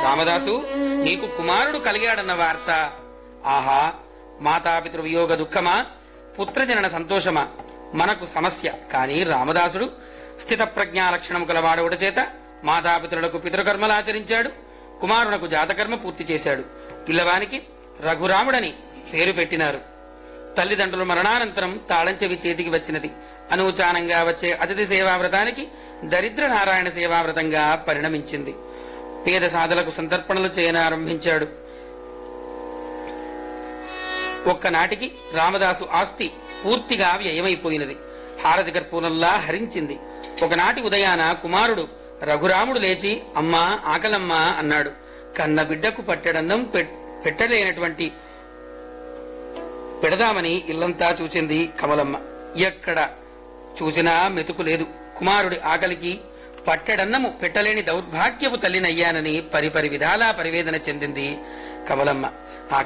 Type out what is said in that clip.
రామదాసు నీకు కుమారుడు కలిగాడన్న వార్త ఆహా మాతాపితృ వియోగ దుఃఖమా పుత్రజనన సంతోషమా మనకు సమస్య కాని రామదాసుడు స్థిత ప్రజ్ఞా లక్షణము కలవాడవుట చేత మాతాపితరులకు పితృకర్మలు ఆచరించాడు కుమారునకు జాతకర్మ పూర్తి చేశాడు పిల్లవానికి రఘురాముడని పేరు పెట్టినారు తల్లిదండ్రుల మరణానంతరం తాళం చెవి చేతికి వచ్చినది అనూచానంగా వచ్చే అతిథి సేవావ్రతానికి దరిద్ర నారాయణ సేవావ్రతంగా పరిణమించింది పేద సాధలకు సంతర్పణలు చేయనారంభించాడు ఒక్కనాటికి రామదాసు ఆస్తి పూర్తిగా వ్యయమైపోయినది హారతి కర్పూరంలా హరించింది ఒకనాటి ఉదయాన కుమారుడు రఘురాముడు లేచి అమ్మా ఆకలమ్మా అన్నాడు కన్న బిడ్డకు పట్టెడన్నం పెట్- పెట్టలేనటువంటి పెడదామని ఇల్లంతా చూచింది కమలమ్మ ఎక్కడ చూసినా మెతుకు లేదు కుమారుడి ఆకలికి పట్టెడన్నము పెట్టలేని దౌర్భాగ్యపు తల్లినయ్యానని పరిపరి విధాలా పరివేదన చెందింది కమలమ్మ